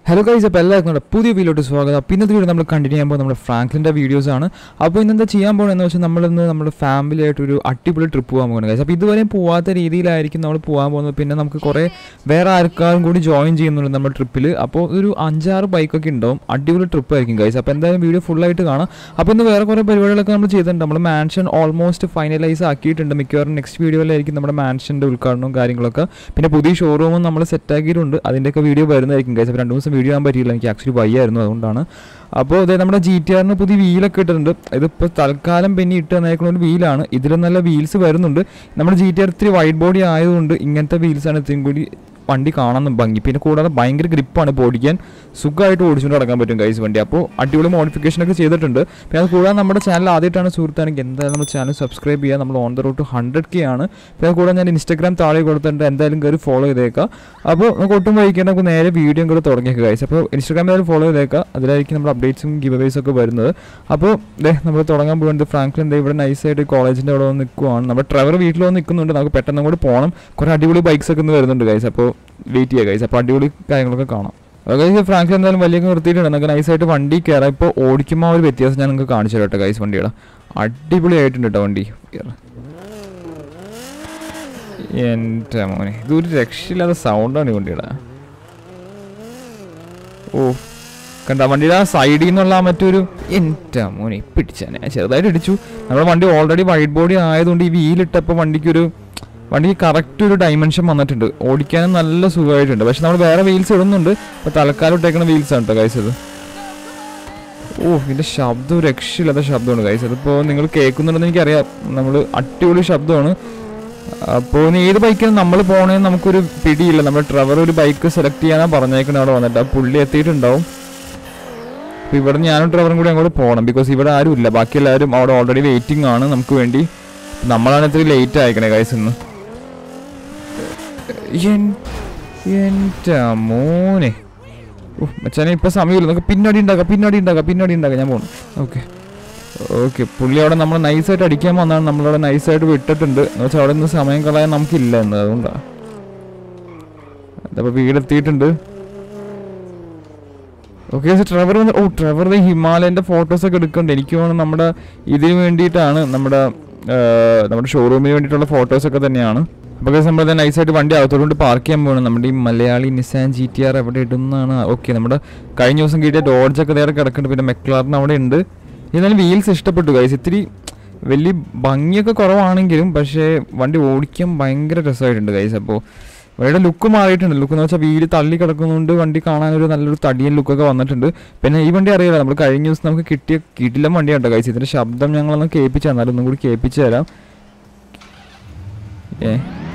Hello guys അപ്പോൾ എല്ലാവർക്കും നമ്മുടെ പുതിയ വീഡിയോട്ട് സ്വാഗതം അപ്പോൾ ഇന്നത്തെ വീഡിയോ നമ്മൾ കണ്ടിന്യൂ ചെയ്യാൻ പോകുന്നത് നമ്മുടെ ഫ്രാങ്ക്ലിൻ്റെ വീഡിയോസ് ആണ് അപ്പോൾ ഇന്നെന്താ ചെയ്യാൻ പോകുന്നതെന്ന് വെച്ചാൽ നമ്മളിന്ന് നമ്മുടെ ഫാമിലി ആയിട്ട് ഒരു അടിപൊളി ട്രിപ്പ് പോകാൻ പോകുന്നത് ഗൈസ് അപ്പോൾ ഇതുവരെയും പോകാത്ത രീതിയിലായിരിക്കും നമ്മൾ പോകാൻ പോകുന്നത് പിന്നെ നമുക്ക് കുറേ വേറെ ആൾക്കാരും കൂടി ജോയിൻ ചെയ്യുന്നുണ്ട് നമ്മുടെ ട്രിപ്പിൽ അപ്പോൾ ഒരു അഞ്ചാറ് ബൈക്കൊക്കെ ഉണ്ടാവും അടിപൊളി ട്രിപ്പ് ആയിരിക്കും ഗൈസ് അപ്പോൾ എന്തായാലും വീഡിയോ ഫുള്ളായിട്ട് കാണാം അപ്പോൾ ഇന്ന് വേറെ കുറേ പരിപാടികളൊക്കെ നമ്മൾ ചെയ്തിട്ടുണ്ട് നമ്മൾ മാൻഷൻ ഓൾമോസ്റ്റ് ഫൈനലൈസ് ആക്കിയിട്ടുണ്ട് മിക്കവാറും നെക്സ്റ്റ് വീഡിയോയിലായിരിക്കും നമ്മുടെ മാൻഷൻ്റെ ഉദ്ഘാടനവും കാര്യങ്ങളൊക്കെ പിന്നെ പുതിയ ഷോറൂമും നമ്മൾ സെറ്റ് ആക്കിയിട്ടുണ്ട് അതിൻ്റെയൊക്കെ വീഡിയോ വരുന്നതായിരിക്കും ഗൈസ് അപ്പോൾ രണ്ട് ദിവസം വീഡിയോ ചെയ്യാൻ പറ്റിയില്ല എനിക്ക് ആക്ച്വലി വയ്യായിരുന്നു അതുകൊണ്ടാണ് അപ്പോൾ ഇതേ നമ്മുടെ ജി ടി ആറിന് പുതിയ വീലൊക്കെ ഇട്ടിട്ടുണ്ട് ഇതിപ്പോൾ തൽക്കാലം പിന്നെ ഇട്ട് തന്നേക്കുന്ന ഒരു വീലാണ് ഇതിലും നല്ല വീൽസ് വരുന്നുണ്ട് നമ്മുടെ ജി ടി ആർ ഇത്തിരി വൈറ്റ് ബോഡി ആയതുകൊണ്ട് ഇങ്ങനത്തെ വീൽസാണ് ഇത്രയും കൂടി വണ്ടി കാണാൻ ഭംഗി പിന്നെ കൂടാതെ ഭയങ്കര ഗ്രിപ്പാണ് ഇപ്പോൾ ഓടിക്കാൻ സുഖമായിട്ട് ഓടിച്ചുകൊണ്ട് നടക്കാൻ പറ്റും ഗൈസ് വണ്ടി അപ്പോൾ അടിപൊളി മോഡിഫിക്കേഷൻ ഒക്കെ ചെയ്തിട്ടുണ്ട് പിന്നെ അത് കൂടാതെ നമ്മുടെ ചാനൽ ആദ്യമായിട്ടാണ് സുഹൃത്താണെങ്കിൽ എന്തായാലും നമ്മുടെ ചാനൽ സബ്സ്ക്രൈബ് ചെയ്യുക നമ്മൾ on the road two hundred K ആണ് പിന്നെ അത് കൂടാതെ ഞാൻ ഇൻസ്റ്റാഗ്രാം താഴെ കൊടുത്തിട്ടുണ്ട് എന്തായാലും കയറി ഫോളോ ചെയ്തേക്കാം അപ്പോൾ നമുക്ക് ഒട്ടും വൈകിക്കേണ്ട നമുക്ക് നേരെ വീഡിയോ കൂടെ തുടങ്ങിയേക്കുക ഗൈസ് അപ്പോൾ ഇൻസ്റ്റാഗ്രാമിൽ ഫോളോ ചെയ്തേക്കാം അതിലായിരിക്കും നമ്മുടെ അപ്ഡേറ്റ്സും ഗിവ് അവേസ് ഒക്കെ വരുന്നത് അപ്പോൾ ദേ നമ്മൾ തുടങ്ങാൻ പോകുന്നത് ഫ്രാങ്ക്ലിൻ ദേ ഇവിടെ നൈസായിട്ട് കോളേജിൻ്റെ അവിടെ വന്ന് നിൽക്കുവാണ് നമ്മുടെ ഡ്രൈവർ വീട്ടിൽ വന്ന് നിൽക്കുന്നുണ്ട് നമുക്ക് പെട്ടെന്ന് അങ്ങോട്ട് പോകണം കുറേ അടിപൊളി ബൈക്സ് ഒക്കെ ഇന്ന് വരുന്നുണ്ട് ഗൈസ് അപ്പോൾ വെയിറ്റ് ചെയ്യുക ഗൈസ് അപ്പോൾ അടിപൊളി കാര്യങ്ങളൊക്കെ കാണാം ഗൈസ് ഫ്രാങ്ക്ലിൻ എന്തായാലും വലിയ നിർത്തിയിട്ടുണ്ട് നമുക്ക് നൈസായിട്ട് വണ്ടി കയറാം ഇപ്പോൾ ഓടിക്കുമ്പോൾ ആ ഒരു വ്യത്യാസം ഞാൻ നിങ്ങൾക്ക് കാണിച്ചു തരാം കേട്ടോ ഗൈസ് വണ്ടിയുടെ അടിപൊളിയായിട്ടുണ്ട് കേട്ടോ വണ്ടി എൻ്റെ മോനെ ഇതൊരു രക്ഷയില്ലാത്ത സൗണ്ടാണ് ഈ വണ്ടിയുടെ ഓ കണ്ട വണ്ടിയുടെ ആ സൈഡിൽ നിന്നുള്ള ആ മറ്റൊരു എൻ്റെ മോനെ പിടിച്ചാനെ ചെറുതായിട്ട് ഇടിച്ചു നമ്മുടെ വണ്ടി ഓൾറെഡി വൈറ്റ് ബോഡി ആയതുകൊണ്ട് ഈ വീലിട്ടപ്പോൾ വണ്ടിക്കൊരു വണ്ടിക്ക് കറക്റ്റ് ഒരു ഡൈമെൻഷൻ വന്നിട്ടുണ്ട് ഓടിക്കാനും നല്ല സുഖമായിട്ടുണ്ട് പക്ഷെ നമ്മൾ വേറെ വീൽസ് ഇടുന്നുണ്ട് ഇപ്പോൾ തൽക്കാലം ഇട്ടേക്കുന്ന വീൽസ് ആണ് കേട്ടോ കൈസ് ഇത് ഓ ഇതിൻ്റെ ശബ്ദം ഒരു രക്ഷയില്ലാത്ത ശബ്ദമാണ് കൈസ് അതിപ്പോൾ നിങ്ങൾ കേൾക്കുന്നുണ്ടെന്ന് എനിക്കറിയാം നമ്മൾ അടിപൊളി ശബ്ദമാണ് അപ്പോൾ ഇനി ഏത് ബൈക്കാണ് നമ്മൾ പോകണമെന്ന് നമുക്കൊരു പിടിയില്ല നമ്മൾ ട്രവർ ഒരു ബൈക്ക് സെലക്ട് ചെയ്യാനാണ് പറഞ്ഞേക്കുന്നത് അവിടെ വന്നിട്ട് ആ പുള്ളി എത്തിയിട്ടുണ്ടാവും അപ്പോൾ ഇവിടെ ഞാനും ട്രവറും കൂടി അങ്ങോട്ട് പോകണം ബിക്കോസ് ഇവിടെ ആരും ഇല്ല ബാക്കി എല്ലാവരും അവിടെ ഓൾറെഡി വെയിറ്റിംഗ് ആണ് നമുക്ക് വേണ്ടി നമ്മളാണ് ഇത്തിരി ലേറ്റ് ആയിക്കണേ കൈസ് ഇന്ന് എൻ്റെ മോനെ ഓ മച്ചാനെ ഇപ്പം സമയമില്ല നമുക്ക് പിന്നടി ഉണ്ടാക്കാം പിന്നടി ഉണ്ടാക്കാം പിന്നടി ഉണ്ടാക്കാം ഞാൻ പോകണം ഓക്കെ ഓക്കെ പുള്ളി അവിടെ നമ്മൾ നൈസായിട്ട് അടിക്കാൻ വന്നാണ് നമ്മളവിടെ നൈസായിട്ട് വിട്ടിട്ടുണ്ട് എന്ന് വെച്ചാൽ അവിടെ നിന്ന് സമയം കളയാൻ നമുക്കില്ല എന്ന് അതുകൊണ്ടാണ് അതപ്പോൾ വീടെത്തിയിട്ടുണ്ട് ഓക്കെ ട്രവർ വന്ന് ഓ ട്രവർ ഹിമാലയൻ്റെ ഫോട്ടോസൊക്കെ എടുക്കുന്നുണ്ട് എനിക്ക് തോന്നുന്നു നമ്മുടെ ഇതിന് വേണ്ടിയിട്ടാണ് നമ്മുടെ ആ, നമ്മുടെ ഷോറൂമിന് വേണ്ടിയിട്ടുള്ള ഫോട്ടോസൊക്കെ തന്നെയാണ് അപ്പോൾ നമ്മൾ നൈസായിട്ട് വണ്ടി അകത്തോട്ട് പാർക്ക് ചെയ്യാൻ പോകണം നമ്മുടെ ഈ Malayali Nissan G T R എവിടെ ഇടുന്നതാണ് ഓക്കെ നമ്മുടെ കഴിഞ്ഞ ദിവസം കിട്ടിയ ഡോഡ്ജൊക്കെ നേരെ കിടക്കുന്നുണ്ട് പിന്നെ മെക്ലാറിന് അവിടെ ഉണ്ട് എന്നാലും വീൽസ് ഇഷ്ടപ്പെട്ടു ഗൈസ് ഇത്തിരി വലിയ ഭംഗിയൊക്കെ കുറവാണെങ്കിലും പക്ഷേ വണ്ടി ഓടിക്കാൻ ഭയങ്കര രസമായിട്ടുണ്ട് ഗൈസ് അപ്പോൾ വണ്ടിയുടെ ലുക്ക് മാറിയിട്ടുണ്ട് ലുക്ക് എന്ന് വെച്ചാൽ വീല് തള്ളി കിടക്കുന്നതുകൊണ്ട് വണ്ടി കാണാൻ ഒരു നല്ലൊരു തടിയൻ ലുക്കൊക്കെ വന്നിട്ടുണ്ട് പിന്നെ ഈ വണ്ടി അറിയാലോ നമ്മൾ കഴിഞ്ഞ ദിവസം നമുക്ക് കിട്ടിയ കിടിലം വണ്ടിയാണ് ഗൈസ് ഇതിൻ്റെ ശബ്ദം ഞങ്ങളൊന്ന് കേൾപ്പിച്ചു തന്നാൽ ഒന്നും കൂടി കേൾപ്പിച്ചു തരാം ഏ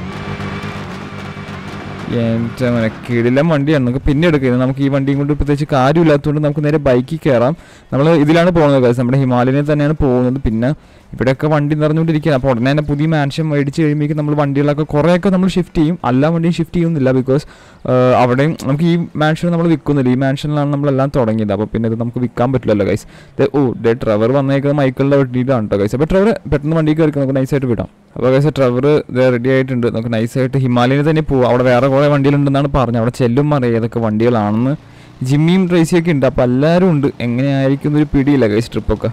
എൻ്റെ മോനെ കിടിലം വണ്ടിയാണ് നമുക്ക് പിന്നെ എടുക്കുന്നത് നമുക്ക് ഈ വണ്ടിയും കൊണ്ട് പ്രത്യേകിച്ച് കാര്യമില്ലാത്തതുകൊണ്ട് നമുക്ക് നേരെ ബൈക്കിൽ കയറാം നമ്മൾ ഇതിലാണ് പോകുന്നത് guys. നമ്മുടെ ഹിമാലയനിൽ തന്നെയാണ് പോകുന്നത് പിന്നെ ഇവിടെയൊക്കെ വണ്ടി നിറഞ്ഞുകൊണ്ടിരിക്കുകയാണ് അപ്പോൾ ഉടനെ തന്നെ പുതിയ മാൻഷൻ മേടിച്ച് കഴിയുമ്പോഴേക്കും നമ്മൾ വണ്ടികളൊക്കെ കുറേയൊക്കെ നമ്മൾ ഷിഫ്റ്റ് ചെയ്യും എല്ലാ വണ്ടിയും ഷിഫ്റ്റ് ചെയ്യുന്നില്ല ബിക്കോസ് അവിടെയും നമുക്ക് ഈ മാൻഷൻ നമ്മൾ വിൽക്കുന്നില്ല ഈ മാൻഷനിലാണ് നമ്മളെല്ലാം തുടങ്ങിയത് അപ്പോൾ പിന്നെ ഇത് നമുക്ക് വിൽക്കാൻ പറ്റില്ലല്ലോ ഗൈസ് ഓ ഡേ ട്രവർ വന്നേക്കുന്നത് മൈക്കിളിൻ്റെ വെട്ടിയിട്ടാണ് കേട്ടോ ഗൈസ് അപ്പോൾ ട്രവർ പെട്ടെന്ന് വണ്ടി കയറി നമുക്ക് നൈസായിട്ട് വിടാം അപ്പോൾ ഗൈസ് ട്രവർ റെഡി ആയിട്ടുണ്ട് നമുക്ക് നൈസായിട്ട് ഹിമാലയനിൽ തന്നെ പോവാം അവിടെ വേറെ കുറേ വണ്ടികളുണ്ടെന്നാണ് പറഞ്ഞത് അവിടെ ചെല്ലും അറിയാം ഏതൊക്കെ വണ്ടികളാണെന്ന് ജിമ്മിയും ട്രേസിയൊക്കെ ഉണ്ട് അപ്പോൾ എല്ലാവരും ഉണ്ട് എങ്ങനെയായിരിക്കും എന്നൊരു പിടിയില്ല ഗൈസ് ട്രിപ്പൊക്കെ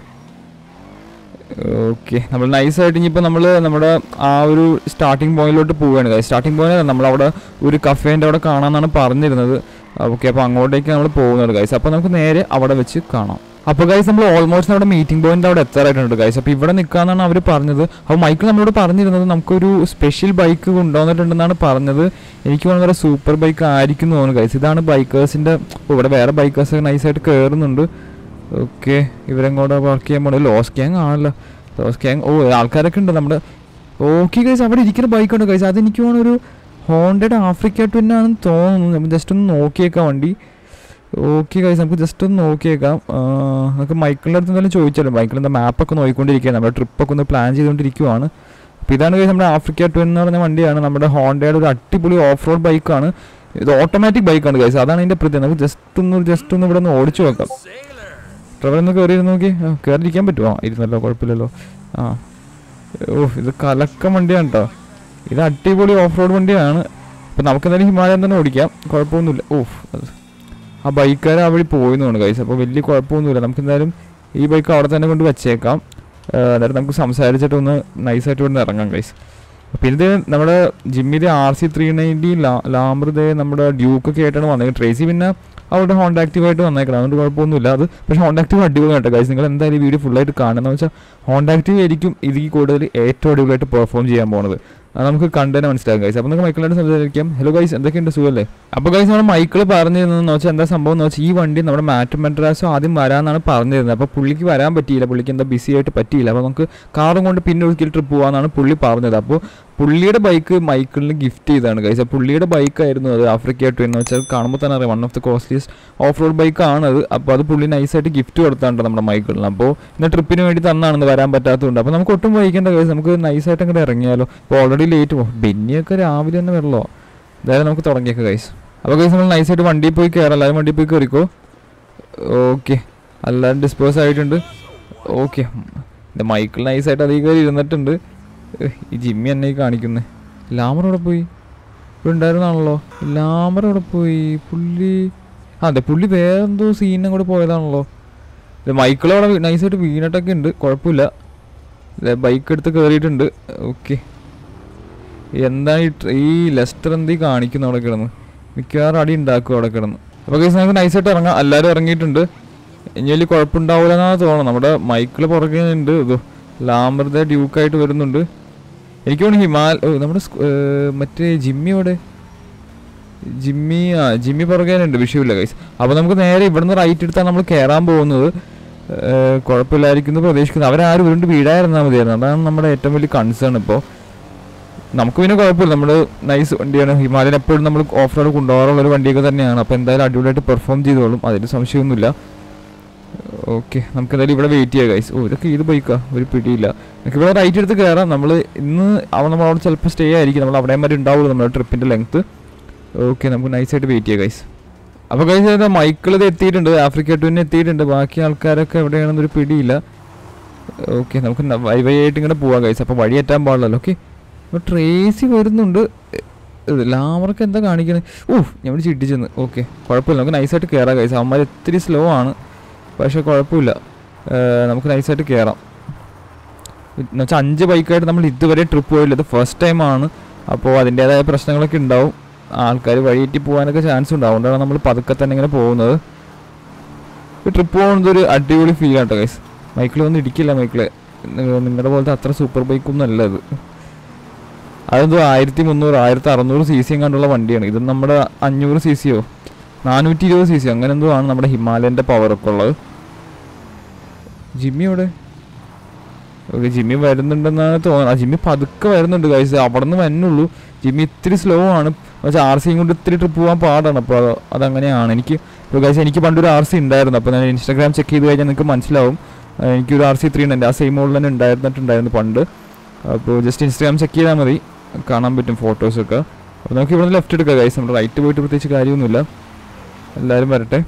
ഓക്കെ നമ്മൾ നൈസായിട്ട് ഇനിയിപ്പോൾ നമ്മൾ നമ്മുടെ ആ ഒരു സ്റ്റാർട്ടിംഗ് പോയിന്റിലോട്ട് പോവുകയാണ് ഗൈസ് സ്റ്റാർട്ടിംഗ് പോയിന്റ് നമ്മളവിടെ ഒരു കഫേൻ്റെ അവിടെ കാണാമെന്നാണ് പറഞ്ഞിരുന്നത് ഓക്കെ അപ്പോൾ അങ്ങോട്ടേക്ക് നമ്മൾ പോകുന്നത് ഗൈസ് അപ്പോൾ നമുക്ക് നേരെ അവിടെ വെച്ച് കാണാം അപ്പോൾ ഗൈസ് നമ്മൾ ഓൾമോസ്റ്റ് നമ്മുടെ മീറ്റിംഗ് പോയിന്റ് അവിടെ എത്താറായിട്ടുണ്ട് ഗൈസ് അപ്പോൾ ഇവിടെ നിൽക്കാമെന്നാണ് അവർ പറഞ്ഞത് അപ്പോൾ മൈക്കിൾ നമ്മളോട് പറഞ്ഞിരുന്നത് നമുക്കൊരു സ്പെഷ്യൽ ബൈക്ക് കൊണ്ടുവന്നിട്ടുണ്ടെന്നാണ് പറഞ്ഞത് എനിക്ക് വളരെ സൂപ്പർ ബൈക്ക് ആയിരിക്കും എന്ന് തോന്നുന്നു ഗൈസ് ഇതാണ് ബൈക്കേഴ്സിൻ്റെ ഇവിടെ വേറെ ബൈക്കേഴ്സ് നൈസായിട്ട് കയറുന്നുണ്ട് ഓക്കെ ഇവരെങ്ങോട്ട് വർക്ക് ചെയ്യാൻ പോണത് ലോസ് ഗ്യാങ് ആണല്ലോ ലോസ് ഗ്യാങ് ഓ ആൾക്കാരൊക്കെ ഉണ്ട് നമ്മുടെ ഓക്കെ ഗൈസ് അവിടെ ഇരിക്കുന്ന ബൈക്കുണ്ട് ഗൈസ് അതെനിക്ക് തോന്നുന്നു ഒരു ഹോണ്ടയുടെ ആഫ്രിക്ക ട്വിൻ ആണെന്ന് തോന്നുന്നു നമുക്ക് ജസ്റ്റ് ഒന്ന് നോക്കിയേക്കാം വണ്ടി ഓക്കെ ഗൈസ് നമുക്ക് ജസ്റ്റ് ഒന്ന് നോക്കിയേക്കാം ആ, നമുക്ക് മൈക്കിളിൻ്റെ അടുത്ത് എന്തായാലും ചോദിച്ചാലും മൈക്കിളിൻ്റെ മാപ്പൊക്കെ നോക്കിക്കൊണ്ടിരിക്കുകയാണ് നമ്മുടെ ട്രിപ്പൊക്കെ ഒന്ന് പ്ലാൻ ചെയ്തുകൊണ്ടിരിക്കുവാണ് അപ്പോൾ ഇതാണ് ഗൈസ് നമ്മുടെ ആഫ്രിക്ക ട്വിൻ എന്ന് പറഞ്ഞ വണ്ടിയാണ് നമ്മുടെ ഹോണ്ടയുടെ ഒരു അടിപൊളി ഓഫ് റോഡ് ബൈക്കാണ് ഇത് ഓട്ടോമാറ്റിക് ബൈക്കാണ് ഗൈസ് അതാണ് ഇതിൻ്റെ പ്രത്യേകത നമുക്ക് ജസ്റ്റ് ഒന്ന് ജസ്റ്റ് ഒന്ന് ഇവിടെ ഒന്ന് ഓടിച്ചു നോക്കാം ട്രവൽ ഒന്ന് കയറി ഇരുന്ന് നോക്കി ആ, കയറിയിരിക്കാൻ പറ്റുമോ ഇരുന്നല്ലോ കുഴപ്പമില്ലല്ലോ ആ ഓ ഇത് കലക്കം വണ്ടിയാണ് കേട്ടോ ഇത് അടിപൊളി ഓഫ് റോഡ് വണ്ടിയാണ് ഇപ്പം നമുക്ക് എന്തായാലും ഹിമാലയം തന്നെ ഓടിക്കാം കുഴപ്പമൊന്നുമില്ല ഓ അത് ആ ബൈക്കുകാർ ആ വഴി പോയെന്നാണ് കൈസ് അപ്പോൾ വലിയ കുഴപ്പമൊന്നുമില്ല നമുക്ക് എന്തായാലും ഈ ബൈക്ക് അവിടെ തന്നെ കൊണ്ട് വെച്ചേക്കാം ഏഹ് എന്നിട്ട് നമുക്ക് സംസാരിച്ചിട്ട് ഒന്ന് നൈസായിട്ട് കൊണ്ട് ഇറങ്ങാം കൈസ് പിന്നെ ഇത് നമ്മുടെ ജിമ്മിൻ്റെ ആർ സി ത്രീ നയൻറ്റി ലാംബ്രത് നമ്മുടെ ഡ്യൂക്കൊക്കെ ആയിട്ടാണ് വന്നേക്കുന്നത് ട്രേസി പിന്നെ അവരുടെ ഹോണ്ട ആക്റ്റീവായിട്ട് വന്നേക്കണം അതുകൊണ്ട് കുഴപ്പമൊന്നുമില്ല അത് പക്ഷേ ഹോണ്ട ആക്റ്റീവ് അടിപൊളിയാണ് കേട്ടോ ഗൈസ് നിങ്ങൾ എന്തായാലും ഈ വീഡിയോ ഫുള്ളായിട്ട് കാണുന്നത് വെച്ചാൽ ഹോണ്ട ആക്റ്റീവ് ആയിരിക്കും ഇതിൽ കൂടുതൽ ഏറ്റവും അടിപൊളിയായിട്ട് പെർഫോം ചെയ്യാൻ പോകുന്നത് അത് നമുക്ക് കണ്ടു തന്നെ മനസ്സിലാകും ഗൈസ് അപ്പോൾ നമുക്ക് മൈക്കിളായിട്ട് സംസാരിക്കാം ഹലോ ഗൈസ് എന്തൊക്കെയുണ്ട് സുഖമല്ലേ അപ്പോൾ ഗൈസ് നമ്മുടെ മൈക്കിൾ പറഞ്ഞിരുന്നതെന്ന് വെച്ചാൽ എന്താ സംഭവം എന്ന് വെച്ചാൽ ഈ വണ്ടി നമ്മുടെ മാറ്റ് മെട്രാസോ ആദ്യം വരാമെന്നാണ് പറഞ്ഞിരുന്നത് അപ്പോൾ പുള്ളിക്ക് വരാൻ പറ്റിയില്ല പുള്ളിക്ക് എന്താ ബിസി ആയിട്ട് പറ്റിയില്ല അപ്പോൾ നമുക്ക് കാറും കൊണ്ട് പിന്നെ ഒരിക്കൽ ട്രിപ്പ് പോകാമെന്നാണ് പുള്ളി പറഞ്ഞത് അപ്പോൾ പുള്ളിയുടെ ബൈക്ക് മൈക്കിളിന് ഗിഫ്റ്റ് ചെയ്താണ് ഗൈസ് അപ്പോൾ പുള്ളിയുടെ ബൈക്കായിരുന്നു അത് ആഫ്രിക്ക ടു എന്ന് വെച്ചാൽ കാണുമ്പോൾ തന്നെ അറിയാം one of the costliest off road ബൈക്കാണ് അത് അപ്പോൾ അത് പുള്ളി നൈസായിട്ട് ഗിഫ്റ്റ് കൊടുത്താണ്ട് നമ്മുടെ മൈക്കിളിന് അപ്പോൾ ഇന്ന് ട്രിപ്പിന് വേണ്ടി തന്നാണെന്ന് വരാൻ പറ്റാത്തതുകൊണ്ട് അപ്പോൾ നമുക്ക് ഒട്ടും വൈകേണ്ട ഗൈസ് നമുക്ക് നൈസായിട്ട് അങ്ങോട്ട് ഇറങ്ങിയാലോ ഇപ്പോൾ ഓൾറെഡി ലേറ്റ് പോകും ബെന്നിയൊക്കെ രാവിലെ തന്നെ വെള്ളമോ എന്തായാലും നമുക്ക് തുടങ്ങിയേക്കാം ഗൈസ് അപ്പോൾ ഗൈസ് നമ്മൾ നൈസായിട്ട് വണ്ടിയിൽ പോയി കയറാം എല്ലാവരും വണ്ടിയിൽ പോയി കയറിക്കോ ഓക്കെ എല്ലാവരും ഡിസ്പോസ് ആയിട്ടുണ്ട് ഓക്കെ ഇത് മൈക്കിൾ നൈസായിട്ട് അധികം കയറി ഇരുന്നിട്ടുണ്ട് ഏഹ്, ഈ ജിമ്മി എന്നെ ഈ കാണിക്കുന്നത് ലാമർ ഇവിടെ പോയി ഇവിടെ ഉണ്ടായിരുന്നാണല്ലോ ലാമർ ഇവിടെ പോയി പുള്ളി ആ അതെ പുള്ളി വേറെന്തോ സീനും കൂടെ പോയതാണല്ലോ ഇത് മൈക്കിൾ അവിടെ നൈസായിട്ട് വീണിട്ടൊക്കെ ഉണ്ട് കുഴപ്പമില്ല ബൈക്ക് എടുത്ത് കയറിയിട്ടുണ്ട് ഓക്കെ എന്താണ് ഈ ട്ര- ഈ ലെസ്റ്റർ എന്തീ കാണിക്കുന്നു അവിടെ കിടന്ന് മിക്കവാറും അടി ഉണ്ടാക്കും അവിടെ കിടന്ന് അപ്പോൾ കേസ് നമുക്ക് നൈസായിട്ട് ഇറങ്ങാം എല്ലാവരും ഇറങ്ങിയിട്ടുണ്ട് ഇനി വലിയ കുഴപ്പമുണ്ടാവില്ല എന്നാണ് തോന്നുന്നത് നമ്മുടെ മൈക്കിൾ പുറകെ ഉണ്ട് ഇതോ ലാംബർദ ഡ്യൂക്കായിട്ട് വരുന്നുണ്ട് എനിക്ക് തോന്നുന്നു ഹിമാൽ ഓ, നമ്മുടെ സ്കൂ- ഏർ, മറ്റേ ജിമ്മി അവിടെ ജിമ്മി ആ ജിമ്മി പുറകേനുണ്ട് വിഷയമില്ല കൈസ് അപ്പോൾ നമുക്ക് നേരെ ഇവിടുന്ന് റൈറ്റ് എടുത്താണ് നമ്മൾ കയറാൻ പോകുന്നത് ഏർ, കുഴപ്പമില്ലായിരിക്കുന്നു പ്രതീക്ഷിക്കുന്നത് അവരാരും ഉരുണ്ട് വീഴായിരുന്നാൽ മതിയായിരുന്നു അതാണ് നമ്മുടെ ഏറ്റവും വലിയ കൺസേൺ ഇപ്പോൾ നമുക്ക് പിന്നെ കുഴപ്പമില്ല നമ്മൾ നൈസ് വണ്ടിയാണ് ഹിമാലയൻ എപ്പോഴും നമ്മൾ ഓഫ് റോഡ് കൊണ്ടുപോകാറുള്ള ഒരു വണ്ടിയൊക്കെ തന്നെയാണ് അപ്പോൾ എന്തായാലും അടിപൊളിയായിട്ട് പെർഫോം ചെയ്തോളും അതിൽ സംശയമൊന്നുമില്ല ഓക്കെ നമുക്ക് എന്തായാലും ഇവിടെ വെയിറ്റ് ചെയ്യാം ഗൈസ് ഓ ഇതൊക്കെ ഏത് ബൈക്കാ ഒരു പിടിയില്ല നമുക്ക് ഇവിടെ റൈറ്റ് എടുത്ത് കയറാം നമ്മൾ ഇന്ന് അവ നമ്മൾ അവിടെ ചിലപ്പോൾ സ്റ്റേ ആയിരിക്കും നമ്മൾ അവിടെ വരെ ഉണ്ടാവുള്ളൂ നമ്മുടെ ട്രിപ്പിൻ്റെ ലെങ്ത്ത് ഓക്കെ നമുക്ക് നൈസായിട്ട് വെയിറ്റ് ചെയ്യാം ഗൈസ് അപ്പോൾ ഗൈസ് ഏതാ മൈക്കിൾ ഇത് എത്തിയിട്ടുണ്ട് ആഫ്രിക്ക ടൂവിന് എത്തിയിട്ടുണ്ട് ബാക്കി ആൾക്കാരൊക്കെ എവിടെയാണെന്നൊരു പിടിയില്ല ഓക്കെ നമുക്ക് ന- വൈ വൈ ആയിട്ട് ഇങ്ങനെ പോവാം ഗൈസ് അപ്പോൾ വഴി എത്താൻ പാടില്ലല്ലോ ഓക്കെ അപ്പോൾ ട്രേസി വരുന്നുണ്ട് ഇത് ലാമർക്ക് എന്താ കാണിക്കണേ ഓ ഞാൻ ഇവിടെ ചിട്ടിച്ചെന്ന് ഓക്കെ കുഴപ്പമില്ല നമുക്ക് നൈസായിട്ട് കയറാം ഗൈസ് അവന്മാർ ഇത്തിരി സ്ലോ ആണ് പക്ഷേ കുഴപ്പമില്ല ഏർ നമുക്ക് നൈസായിട്ട് കയറാം എന്നുവെച്ചാൽ അഞ്ച് ബൈക്കായിട്ട് നമ്മൾ ഇതുവരെ ട്രിപ്പ് പോയില്ല ഇത് ഫസ്റ്റ് ടൈമാണ് അപ്പോൾ അതിൻ്റേതായ പ്രശ്നങ്ങളൊക്കെ ഉണ്ടാവും ആൾക്കാർ വഴിയേറ്റി പോകാനൊക്കെ ചാൻസ് ഉണ്ടാവും അതുകൊണ്ടാണ് നമ്മൾ പതുക്കെ തന്നെ ഇങ്ങനെ പോകുന്നത് ഈ ട്രിപ്പ് പോകുന്നത് ഒരു അടിപൊളി ഫീൽ ആട്ടോ ഗൈസ് മൈക്കിൾ ഒന്നും ഇടിക്കില്ല മൈക്കിളെ നിങ്ങളുടെ പോലത്തെ അത്ര സൂപ്പർ ബൈക്കൊന്നും അല്ല ഇത് അതെന്തോ ആയിരത്തി മുന്നൂറ് ആയിരത്തി അറുന്നൂറ് സി സി കണ്ടുള്ള വണ്ടിയാണ് ഇത് നമ്മുടെ അഞ്ഞൂറ് സി സിയോ നാനൂറ്റി ഇരുപത് സി സി അങ്ങനെ എന്തോ ആണ് നമ്മുടെ ഹിമാലയൻ്റെ പവറൊക്കെ ഉള്ളത് ജിമ്മി എവിടെ ഓക്കെ ജിമ്മി വരുന്നുണ്ടെന്നാണ് തോന്നുന്നത് ആ ജിമ്മി പതുക്കെ വരുന്നുണ്ട് ഗൈസ് അവിടെ നിന്ന് വരുന്നുള്ളൂ ജിമ്മി ഇത്തിരി സ്ലോ ആണ് പക്ഷേ ആർ സിയും കൊണ്ട് ഇത്തിരി ട്രിപ്പ് പോകാൻ പാടാണ് അപ്പോൾ അത് അതങ്ങനെയാണ് എനിക്ക് ഇപ്പോൾ ഗൈസ് എനിക്ക് പണ്ടൊരു ആർ സി ഉണ്ടായിരുന്നു അപ്പോൾ ഞാൻ ഇൻസ്റ്റാഗ്രാം ചെക്ക് ചെയ്ത് കഴിഞ്ഞാൽ നിങ്ങൾക്ക് മനസ്സിലാവും ആ, എനിക്കൊരു ആർ സി ത്രീ ഉണ്ട് ആ സെയിം മോഡൽ തന്നെ ഉണ്ടായിരുന്നിട്ടുണ്ടായിരുന്നു പണ്ട് അപ്പോൾ ജസ്റ്റ് ഇൻസ്റ്റാഗ്രാം ചെക്ക് ചെയ്താൽ മതി കാണാൻ പറ്റും ഫോട്ടോസൊക്കെ അപ്പോൾ നമുക്ക് ഇവിടെ ലെഫ്റ്റ് എടുക്കാം ഗൈസ് നമ്മുടെ റൈറ്റ് പോയിട്ട് പ്രത്യേകിച്ച് കാര്യമൊന്നുമില്ല എല്ലാവരും വരട്ടെ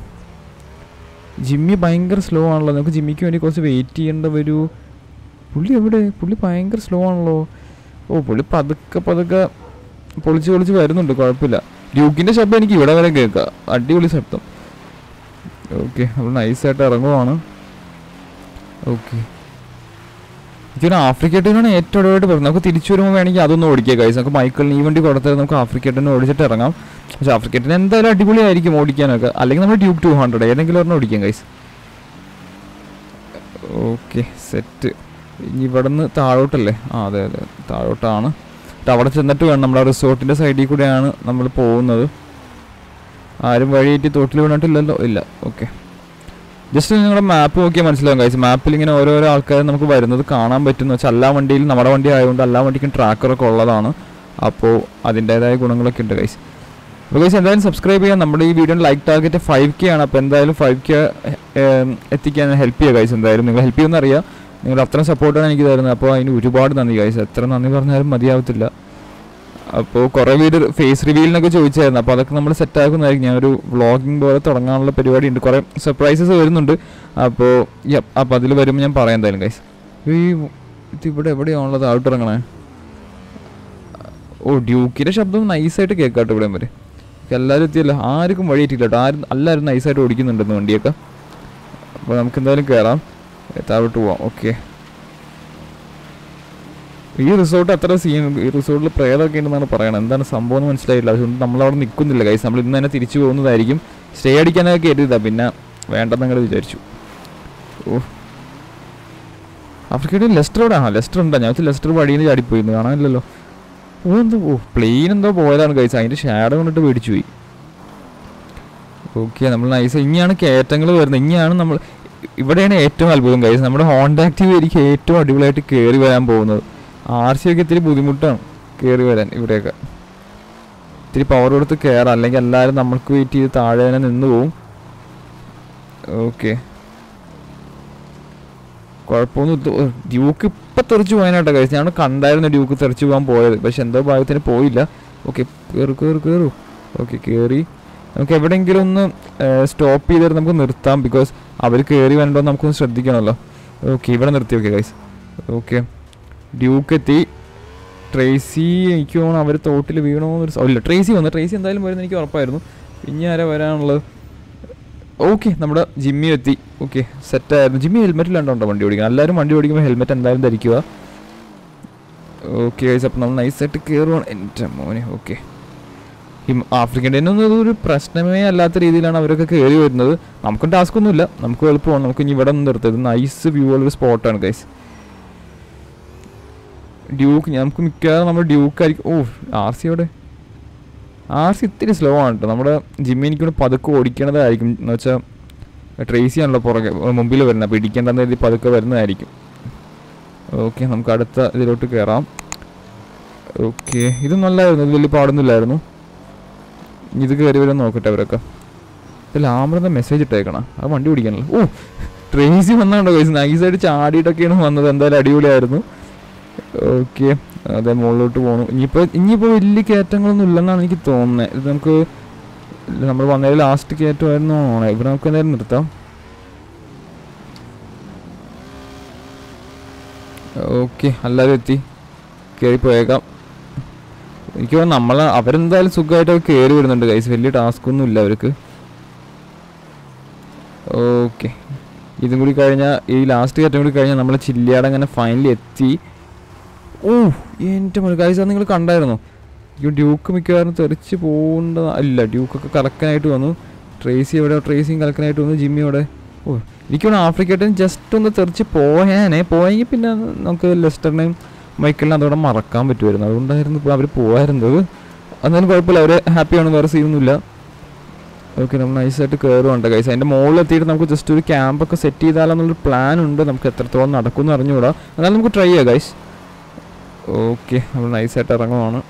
ജിമ്മി ഭയങ്കര സ്ലോ ആണല്ലോ നമുക്ക് ജിമ്മിക്ക് വേണ്ടി കുറച്ച് വെയിറ്റ് ചെയ്യേണ്ട വരൂ പുള്ളി എവിടെ പുള്ളി ഭയങ്കര സ്ലോ ആണല്ലോ ഓ പുള്ളി പതുക്കെ പതുക്കെ പൊളിച്ച് പൊളിച്ച് വരുന്നുണ്ട് കുഴപ്പമില്ല ഡ്യൂക്കിൻ്റെ ശബ്ദം എനിക്ക് ഇവിടെ വരെ കേൾക്കാം അടിപൊളി ശബ്ദം ഓക്കെ നമ്മൾ നൈസായിട്ട് ഇറങ്ങുവാണ് ഓക്കെ എനിക്കൊരു ആഫ്രിക്ക ടീനാണ് ഏറ്റവും അടിപൊളിയായിട്ട് പറയുന്നത് നമുക്ക് തിരിച്ചു വരുമ്പോൾ വേണമെങ്കിൽ അതൊന്നും ഓടിക്കുക കൈസ് നമുക്ക് മൈക്കിളിന് ഈ വണ്ടി കൊടുത്താൽ നമുക്ക് ആഫ്രിക്ക ടീനെ ഓടിച്ചിട്ട് ഇറങ്ങാം പക്ഷേ ആഫ്രിക്ക ടീൻ എന്തായാലും അടിപൊളിയായിരിക്കും ഓടിക്കാനൊക്കെ അല്ലെങ്കിൽ നമ്മൾ ഡ്യൂക്ക് ടു ഹൺഡ്രഡ് ഏതെങ്കിലും ഒരെണ്ണം ഓടിക്കാം കൈസ് ഓക്കെ സെറ്റ് ഇനി ഇവിടെ നിന്ന് താഴോട്ടല്ലേ ആ അതെ അതെ താഴോട്ടാണ് എന്നിട്ട് അവിടെ ചെന്നിട്ട് വേണം നമ്മുടെ റിസോർട്ടിൻ്റെ സൈഡിൽ കൂടെയാണ് നമ്മൾ പോകുന്നത് ആരും വഴിയേറ്റി തോട്ടിൽ വീണിട്ടില്ലല്ലോ ഇല്ല ഓക്കെ ജസ്റ്റ് നിങ്ങളുടെ മാപ്പ് നോക്കിയാൽ മനസ്സിലാവും കഴിച്ച് മാപ്പിൽ ഇങ്ങനെ ഓരോരോ ആൾക്കാർ നമുക്ക് വരുന്നത് കാണാൻ പറ്റുന്ന വെച്ചാൽ എല്ലാ വണ്ടിയിലും നമ്മുടെ വണ്ടി ആയതുകൊണ്ട് എല്ലാ വണ്ടിക്കും ട്രാക്കറൊക്കെ ഉള്ളതാണ് അപ്പോൾ അതിൻ്റേതായ ഗുണങ്ങളൊക്കെ ഉണ്ട് കൈസ് അപ്പോൾ ഗൈസ് എന്തായാലും സബ്സ്ക്രൈബ് ചെയ്യാം നമ്മുടെ ഈ video like target five K ആണ് അപ്പോൾ എന്തായാലും ഫൈവ് കെ എത്തിക്കാൻ ഹെൽപ്പ് ചെയ്യുക ഗൈസ് എന്തായാലും നിങ്ങൾ ഹെൽപ്പ് ചെയ്യുമെന്ന് അറിയാം നിങ്ങളുടെ അത്രയും സപ്പോർട്ടാണ് എനിക്ക് തരുന്നത് അപ്പോൾ അതിന് ഒരുപാട് നന്ദി ഗൈസ് എത്ര നന്ദി പറഞ്ഞാലും മതിയാവത്തില്ല അപ്പോൾ കുറേ പേര് ഫേസ് റിവീലിനൊക്കെ ചോദിച്ചായിരുന്നു അപ്പോൾ അതൊക്കെ നമ്മൾ സെറ്റ് ആക്കുന്നതായിരിക്കും ഞാൻ ഒരു വ്ളോഗിങ് പോലെ തുടങ്ങാനുള്ള പരിപാടി ഉണ്ട് കുറേ സർപ്രൈസസ് വരുന്നുണ്ട് അപ്പോൾ അപ്പോൾ അതിൽ വരുമ്പോൾ ഞാൻ പറയാം എന്തായാലും ഗൈസ് ഈ ഇത് ഇവിടെ എവിടെയാണുള്ളത് ഔട്ടിറങ്ങണേ ഓ ഡ്യൂക്കിൻ്റെ ശബ്ദം നൈസായിട്ട് കേൾക്കാട്ടോ ഇവിടെ വരെ എല്ലാവരും എത്തിയല്ലോ ആർക്കും വഴി എത്തിയില്ല കേട്ടോ ആരും എല്ലാവരും നൈസായിട്ട് ഓടിക്കുന്നുണ്ടെന്ന് വണ്ടിയൊക്കെ അപ്പോൾ നമുക്ക് എന്തായാലും കയറാം ഏ, താഴോട്ട് പോവാം ഓക്കെ ഈ റിസോർട്ട് അത്ര സീൻ ഈ റിസോർട്ടിൽ പ്രേതമൊക്കെ ഉണ്ടെന്നാണ് പറയണത് എന്താണ് സംഭവം എന്ന് മനസ്സിലായില്ല അതുകൊണ്ട് നമ്മളവിടെ നിൽക്കുന്നില്ല കൈസ് നമ്മൾ ഇന്ന് തന്നെ തിരിച്ചു പോകുന്നതായിരിക്കും സ്റ്റേ അടിക്കാനൊക്കെ കയറ്റിയതാ പിന്നെ വേണ്ടെന്ന് ഞങ്ങൾ വിചാരിച്ചു ഓ ആഫ്രിക്കയുടെ ലെസ്റ്റർ എവിടെ ആ ലെസ്റ്റർ ഉണ്ടോ ഞാൻ ലെസ്റ്റർ വഴിയിൽ നിന്ന് ചാടിപ്പോയിരുന്നു കാണാനില്ലല്ലോ ഓ എന്തോ ഓ പ്ലെയിൻ എന്തോ പോയതാണ് കഴിച്ചത് അതിൻ്റെ ഷാഡോ കൊണ്ടിട്ട് പേടിച്ചു പോയി ഓക്കെ നമ്മൾ നൈസ് ഇനിയാണ് കയറ്റങ്ങൾ വരുന്നത് ഇനിയാണ് നമ്മൾ ഇവിടെയാണ് ഏറ്റവും അത്ഭുതം കഴിച്ചത് നമ്മുടെ ഹോണ്ട ആക്റ്റീവ് എനിക്ക് ഏറ്റവും അടിപൊളിയായിട്ട് കയറി വരാൻ പോകുന്നത് ആർ സി ഒക്കെ ഇത്തിരി ബുദ്ധിമുട്ടാണ് കയറി വരാൻ ഇവിടെയൊക്കെ ഇത്തിരി പവർ കൊടുത്ത് കയറാം അല്ലെങ്കിൽ എല്ലാവരും നമ്മൾക്ക് വെയിറ്റ് ചെയ്ത് താഴെ തന്നെ നിന്ന് പോവും ഓക്കെ കുഴപ്പമൊന്നും ഡ്യൂക്ക് ഇപ്പം തെറിച്ച് പോകാനായിട്ടോ കഴിച്ചു ഞാൻ കണ്ടായിരുന്നു ഡ്യൂക്ക് തെറിച്ച് പോകാൻ പോയത് പക്ഷെ എന്തോ ഭാഗത്തിന് പോയില്ല ഓക്കെ കയറി കയറി കയറൂ ഓക്കെ കയറി നമുക്ക് എവിടെയെങ്കിലും ഒന്ന് സ്റ്റോപ്പ് ചെയ്തിട്ട് നമുക്ക് നിർത്താം ബിക്കോസ് അവർ കയറി വരണ്ടോ നമുക്കൊന്ന് ശ്രദ്ധിക്കണമല്ലോ ഓക്കെ ഇവിടെ നിർത്തി ഓക്കെ ഗൈസ് ഓക്കെ ഡ്യൂക്ക് എത്തി ട്രേസി എനിക്ക് തോന്നുന്നു അവർ തോട്ടിൽ വീണോന്നൊരു സ- ഇല്ല ട്രേസി വന്നു ട്രേസി എന്തായാലും വരുന്നത് എനിക്ക് ഉറപ്പായിരുന്നു പിന്നെ ആരാ വരാനുള്ളത് ഓക്കെ നമ്മുടെ ജിമ്മി എത്തി ഓക്കെ സെറ്റായിരുന്നു ജിമ്മി ഹെൽമെറ്റ് ഇല്ലാണ്ടോ വണ്ടി ഓടിക്കണം എല്ലാവരും വണ്ടി ഓടിക്കുമ്പോൾ ഹെൽമെറ്റ് എന്തായാലും ധരിക്കുക ഓക്കെ ഗൈസ് അപ്പോൾ നമ്മൾ നൈസായിട്ട് കയറുവാണ് എൻ്റെ മോനെ ഓക്കെ ആഫ്രിക്കൻ ഒന്നും അതൊരു പ്രശ്നമേ അല്ലാത്ത രീതിയിലാണ് അവരൊക്കെ കയറി വരുന്നത് നമുക്കും ടാസ്ക് ഒന്നുമില്ല നമുക്ക് എളുപ്പമാണ് നമുക്ക് ഇനി ഇവിടെ നിന്ന് നിർത്തത് നൈസ് വ്യൂ ഉള്ളൊരു സ്പോട്ടാണ് ഗൈസ് ഡ്യൂക്ക് നമുക്ക് മിക്കവാറും നമ്മൾ ഡ്യൂക്ക് ആയിരിക്കും ഓ ആർ സി അവിടെ ആർ സി ഇത്തിരി സ്ലോ ആണ് കേട്ടോ നമ്മുടെ ജിമ്മി എനിക്കൊണ്ട് പതുക്കെ ഓടിക്കണതായിരിക്കും എന്ന് വെച്ചാൽ ട്രേസി ആണല്ലോ പുറകെ ഏ, മുമ്പിൽ വരുന്നത് അപ്പോൾ ഇടിക്കേണ്ടെന്ന് കരുതി പതുക്കെ വരുന്നതായിരിക്കും ഓക്കെ നമുക്ക് അടുത്ത ഇതിലോട്ട് കയറാം ഓക്കെ ഇത് നല്ലായിരുന്നു ഇത് വലിയ പാടൊന്നുമില്ലായിരുന്നു ഇനി ഇത് കയറി വരും നോക്കട്ടെ അവരൊക്കെ ഇതിൽ ആമറന്ന മെസ്സേജ് ഇട്ടേക്കണം ആ വണ്ടി പിടിക്കാനല്ലോ ഓ ട്രേസി വന്നാണ്ടോ കൈസ് നൈസായിട്ട് ചാടിയിട്ടൊക്കെയാണ് വന്നത് എന്തായാലും അടിപൊളിയായിരുന്നു ഓക്കെ അതെ മുകളിലോട്ട് പോകണം ഇനിയിപ്പോൾ ഇനിയിപ്പോൾ വലിയ കയറ്റങ്ങളൊന്നും ഇല്ലെന്നാണ് എനിക്ക് തോന്നുന്നത് ഇത് നമുക്ക് നമ്മൾ വന്നതിൽ ലാസ്റ്റ് കയറ്റമായിരുന്നു ആണോ ഇവിടെ നമുക്ക് എന്തായാലും നിർത്താം ഓക്കെ എല്ലാവരും എത്തി കയറി പോയേക്കാം എനിക്ക് തോന്നുന്നു നമ്മൾ അവരെന്തായാലും സുഖമായിട്ട് കയറി വരുന്നുണ്ട് കൈസ് വലിയ ടാസ്ക് ഒന്നും ഇല്ല അവർക്ക് ഓക്കെ ഇതും കൂടി കഴിഞ്ഞാൽ ഈ ലാസ്റ്റ് കയറ്റം കൂടി കഴിഞ്ഞാൽ നമ്മൾ ചില്ലിയാട് അങ്ങനെ ഫൈനലി എത്തി ഓ എൻ്റെ മോനെ ഗൈസ് അത് നിങ്ങൾ കണ്ടായിരുന്നോ ഈ ഡ്യൂക്ക് മിക്കവാറും തെറിച്ച് പോകേണ്ട ഇല്ല ഡ്യൂക്കൊക്കെ കലക്കാനായിട്ട് വന്നു ട്രേസി എവിടെ ട്രേസിയും കലക്കാനായിട്ട് വന്നു ജിമ്മി അവിടെ ഓ എനിക്ക് തോന്നുന്നു ആഫ്രിക്കട്ടൻ ജസ്റ്റ് ഒന്ന് തെറിച്ച് പോയാനേ പോയെങ്കിൽ പിന്നെ നമുക്ക് ലെസ്റ്ററിനെയും മൈക്കലിനെ അതോടെ മറക്കാൻ പറ്റുമായിരുന്നു അതുകൊണ്ടായിരുന്നു ഇപ്പോൾ അവർ പോകായിരുന്നത് എന്നാലും കുഴപ്പമില്ല അവർ ഹാപ്പിയാണ് വേറെ സീനൊന്നുമില്ല ഓക്കെ നമ്മൾ നൈസായിട്ട് കയറുന്നുണ്ട് ഗൈസ് അതിൻ്റെ മുകളിൽ എത്തിയിട്ട് നമുക്ക് ജസ്റ്റ് ഒരു ക്യാമ്പൊക്കെ സെറ്റ് ചെയ്താലെന്നുള്ളൊരു പ്ലാൻ ഉണ്ട് നമുക്ക് എത്രത്തോളം നടക്കുമെന്ന് അറിഞ്ഞുകൂടാ എന്നാലും നമുക്ക് ട്രൈ ചെയ്യാം ഗൈസ് ഓക്കെ നമ്മൾ നൈസായിട്ട് ഇറങ്ങുവാണ്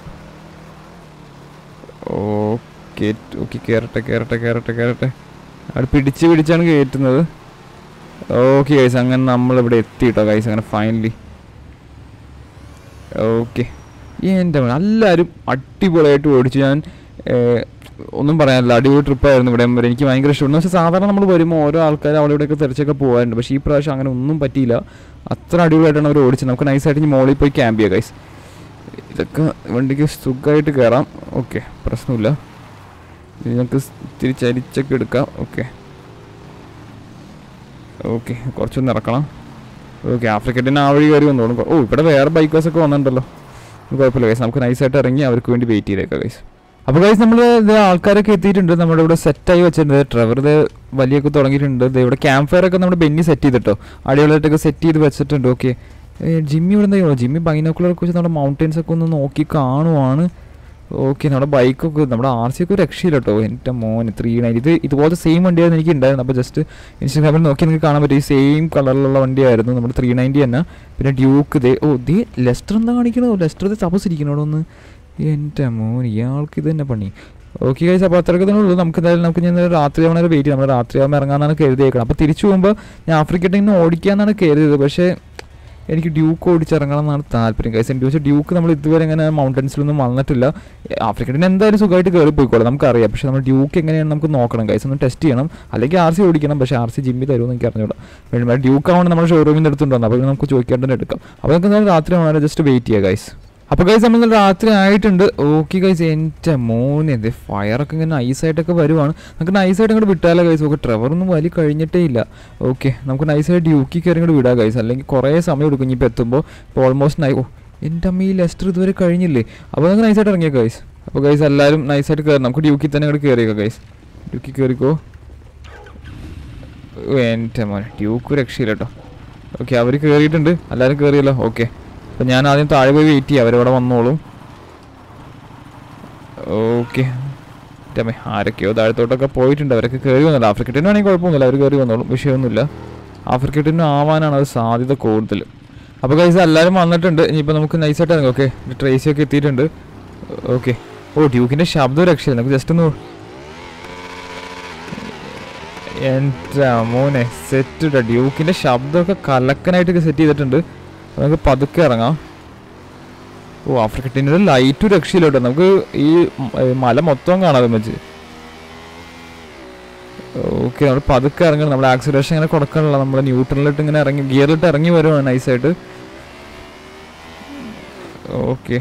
ഓക്കെ ഓക്കെ കയറട്ടെ കയറട്ടെ കയറട്ടെ കയറട്ടെ അവിടെ പിടിച്ച് പിടിച്ചാണ് കയറ്റുന്നത് ഓക്കെ ഗൈസ് അങ്ങനെ നമ്മളിവിടെ എത്തി കേട്ടോ ഗൈസ് അങ്ങനെ ഫൈനലി ഓക്കെ എൻ്റെ മോനെ, എല്ലാവരും അടിപൊളിയായിട്ട് ഓടിച്ചു ഞാൻ ഏഹ്, ഒന്നും പറയാനില്ല അടിപൊളി ട്രിപ്പായിരുന്നു ഇവിടെ വരെ എനിക്ക് ഭയങ്കര ഇഷ്ടപ്പെട്ടു പക്ഷേ സാധാരണ നമ്മൾ വരുമ്പോൾ ഓരോ ആൾക്കാർ അവിടെ ഇവിടെയൊക്കെ തെറിച്ചൊക്കെ പോകാറുണ്ട് പക്ഷേ ഈ പ്രാവശ്യം അങ്ങനെ ഒന്നും പറ്റിയില്ല അത്ര അടിപൊളിയായിട്ടാണ് അവർ ഓടിച്ചത് നമുക്ക് നൈസായിട്ട് ഇനി മോളിൽ പോയി ക്യാമ്പ് ചെയ്യാം ഗൈസ് ഇതൊക്കെ വണ്ടിക്ക് സുഖമായിട്ട് കയറാം ഓക്കെ പ്രശ്നമില്ല ഇത് നമുക്ക് ഇത്തിരി ചരിച്ചൊക്കെ എടുക്കാം ഓക്കെ ഓക്കെ കുറച്ചൊന്ന് ഇറക്കണം ഓക്കെ ആഫ്രിക്കറ്റിന് ആ വഴി കയറി വന്നു തോന്നുന്നു ഓ ഇവിടെ വേറെ ബൈക്കേഴ്സൊക്കെ വന്നിട്ടുണ്ടല്ലോ കുഴപ്പമില്ല ഗൈസ് നമുക്ക് നൈസായിട്ട് ഇറങ്ങി അവർക്ക് വേണ്ടി വെയിറ്റ് ചെയ്തേക്കാം ഗൈസ് അപ്പോൾ ഗൈസ് നമ്മൾ ഇത് ആൾക്കാരൊക്കെ എത്തിയിട്ടുണ്ട് നമ്മുടെ ഇവിടെ സെറ്റായി വെച്ചിട്ടുണ്ട് ട്രെവർ ഇത് വലിയൊക്കെ തുടങ്ങിയിട്ടുണ്ട് ദേ ഇവിടെ ക്യാമ്പ് ഫയർ ഒക്കെ നമ്മുടെ ബെന്നി സെറ്റ് ചെയ്തിട്ടോ അടിപൊളിയായിട്ടൊക്കെ സെറ്റ് ചെയ്ത് വെച്ചിട്ടുണ്ട് ഓക്കെ ജിമ്മി ഇവിടെ എന്താ ജിമ്മി ബൈനോക്കുലറൊക്കെ വെച്ച് നമ്മുടെ മൗണ്ടൻസ് ഒക്കെ ഒന്ന് നോക്കി കാണുവാണ് ഓക്കെ നമ്മുടെ ബൈക്കൊക്കെ നമ്മുടെ ആർ സി ഒക്കെ ഒരു രക്ഷയില്ല കേട്ടോ എൻ്റെ മോൻ ത്രീ നയൻ ഇത് ഇതുപോലത്തെ സെയിം വണ്ടിയായിരുന്നു എനിക്ക് ഉണ്ടായിരുന്നു അപ്പോൾ ജസ്റ്റ് ഇൻസ്റ്റാഗ്രാമിൽ നോക്കി നിങ്ങൾക്ക് കാണാൻ പറ്റും ഈ സെയിം കളറിലുള്ള വണ്ടിയായിരുന്നു നമ്മുടെ ത്രീ നയൻറ്റി തന്നെ പിന്നെ ഡ്യൂക്ക് ദേ ഓ ദേ ലെസ്റ്റർ എന്താ കാണിക്കണോ ലെസ്റ്റർ ഇത് തപസിരിക്കണോ അവിടെ ഒന്ന് എൻ്റെ മോൻ ഇയാൾക്ക് ഇത് തന്നെ പണി ഓക്കെ കഴിച്ച് അപ്പോൾ അത്രയൊക്കെ തന്നെ ഉള്ളൂ നമുക്ക് എന്തായാലും നമുക്ക് ഞാൻ രാത്രി ആവണ വെയിറ്റ് ചെയ്യാം നമ്മൾ രാത്രി ആകുമ്പോൾ ഇറങ്ങാമെന്നാണ് കരുതിയേക്കണം അപ്പോൾ തിരിച്ചു പോകുമ്പോൾ ഞാൻ ആഫ്രിക്ക ടീമിന് ഓടിക്കാമെന്നാണ് കരുതിയത് പക്ഷേ എനിക്ക് ഡ്യൂക്ക് ഓടിച്ചിറങ്ങണം എന്നാണ് താല്പര്യം കൈസ് എനിക്ക് പക്ഷേ ഡ്യൂക്ക് നമ്മൾ ഇതുവരെ ഇങ്ങനെ മൗണ്ടൻസിലൊന്നും വന്നിട്ടില്ല ആഫ്രിക്കറ്റിന് എന്തായാലും സുഖമായിട്ട് കയറി പോയിക്കോളാം നമുക്കറിയാം പക്ഷേ നമ്മൾ ഡ്യൂക്ക് എങ്ങനെയാണ് നമുക്ക് നോക്കണം കൈസ് ഒന്ന് ടെസ്റ്റ് ചെയ്യണം അല്ലെങ്കിൽ ആർ സി ഓടിക്കണം പക്ഷേ ആർ സി ജിമ്മി തരുമെന്ന് എനിക്ക് അറിഞ്ഞൂടാ വേണ്ടി ഡ്യൂക്ക് ആവുമ്പോൾ നമ്മുടെ ഷോറൂമിൽ നിന്ന് എടുത്തുകൊണ്ട് വന്നു അപ്പോൾ നമുക്ക് ചോദിക്കാണ്ട് തന്നെ എടുക്കാം അപ്പോൾ നമുക്ക് എന്തായാലും രാത്രി ആവണേ ജസ്റ്റ് വെയിറ്റ് ചെയ്യുക ഗൈസ് അപ്പോൾ കൈസ് നമ്മൾ ഇന്നലെ രാത്രി ആയിട്ടുണ്ട് ഓക്കെ കൈസ് എൻ്റെ മോനെ ഇത് ഫയറൊക്കെ ഇങ്ങനെ നൈസായിട്ടൊക്കെ വരുവാണ് നമുക്ക് നൈസായിട്ട് ഇങ്ങോട്ട് വിട്ടാലോ കൈസ് ഓക്കെ ട്രെവറൊന്നും വലി കഴിഞ്ഞിട്ടേ ഇല്ല ഓക്കെ നമുക്ക് നൈസായിട്ട് ഡ്യൂക്കി കയറി ഇങ്ങോട്ട് വിടാം കൈസ് അല്ലെങ്കിൽ കുറേ സമയം എടുക്കും ഇനിയിപ്പോൾ എത്തുമ്പോൾ ഇപ്പോൾ ഓൾമോസ്റ്റ് നൈ ഓ എൻ്റെ അമ്മ ഈ ലെസ്റ്റർ ഇതുവരെ കഴിഞ്ഞില്ലേ അപ്പോൾ നമുക്ക് നൈസായിട്ട് ഇറങ്ങിയോ കൈസ് അപ്പോൾ കൈസ് എല്ലാവരും നൈസായിട്ട് കയറി നമുക്ക് ഡ്യൂക്കി തന്നെ ഇങ്ങോട്ട് കയറിയേക്കാം കൈസ് ഡ്യൂക്കി കയറിക്കോ ഓ, എൻ്റെ മോനെ ഡ്യൂക്ക് രക്ഷയില്ല കേട്ടോ ഓക്കെ അവർ കയറിയിട്ടുണ്ട് എല്ലാവരും കയറിയല്ലോ ഓക്കെ അപ്പം ഞാൻ ആദ്യം താഴെ പോയി വെയിറ്റ് ചെയ്യാം അവരവിടെ വന്നോളും ഓക്കെ മേ ആരൊക്കെയോ താഴത്തോട്ടൊക്കെ പോയിട്ടുണ്ട് അവരൊക്കെ കയറി വന്നില്ല ആഫ്രിക്കറ്റിനാണെങ്കിൽ കുഴപ്പമൊന്നുമില്ല അവർ കയറി വന്നോളും വിഷയമൊന്നുമില്ല ആഫ്രിക്കറ്റിനും ആവാനാണ് അത് സാധ്യത കൂടുതൽ അപ്പോൾ കൈസ് എല്ലാവരും വന്നിട്ടുണ്ട് ഇനിയിപ്പോൾ നമുക്ക് നൈസായിട്ട് ഇറങ്ങാം ഓക്കെ ട്രേസി ഒക്കെ എത്തിയിട്ടുണ്ട് ഓക്കെ ഓ ഡ്യൂക്കിൻ്റെ ശബ്ദം രക്ഷയില്ല നമുക്ക് ജസ്റ്റ് ഒന്ന് എൻ്റെ മോനെ സെറ്റ് ഇട്ട ഡ്യൂക്കിൻ്റെ ശബ്ദമൊക്കെ കലക്കനായിട്ട് സെറ്റ് ചെയ്തിട്ടുണ്ട് അപ്പോൾ നമുക്ക് പതുക്കെ ഇറങ്ങാം ഓ ആഫ്രിക്കറ്റിൻ്റെ ലൈറ്റ് രക്ഷയില്ല കേട്ടോ നമുക്ക് ഈ മ- ഏ, മല മൊത്തം കാണാതെ വെച്ച് ഓക്കെ നമ്മൾ പതുക്കെ ഇറങ്ങണം നമ്മുടെ ആക്സിലേഷൻ ഇങ്ങനെ കൊടുക്കാനുള്ള നമ്മുടെ ന്യൂട്രലിലിട്ട് ഇങ്ങനെ ഇറങ്ങി ഗിയറിലിട്ട് ഇറങ്ങി വരുവാണ് നൈസായിട്ട് ഓക്കെ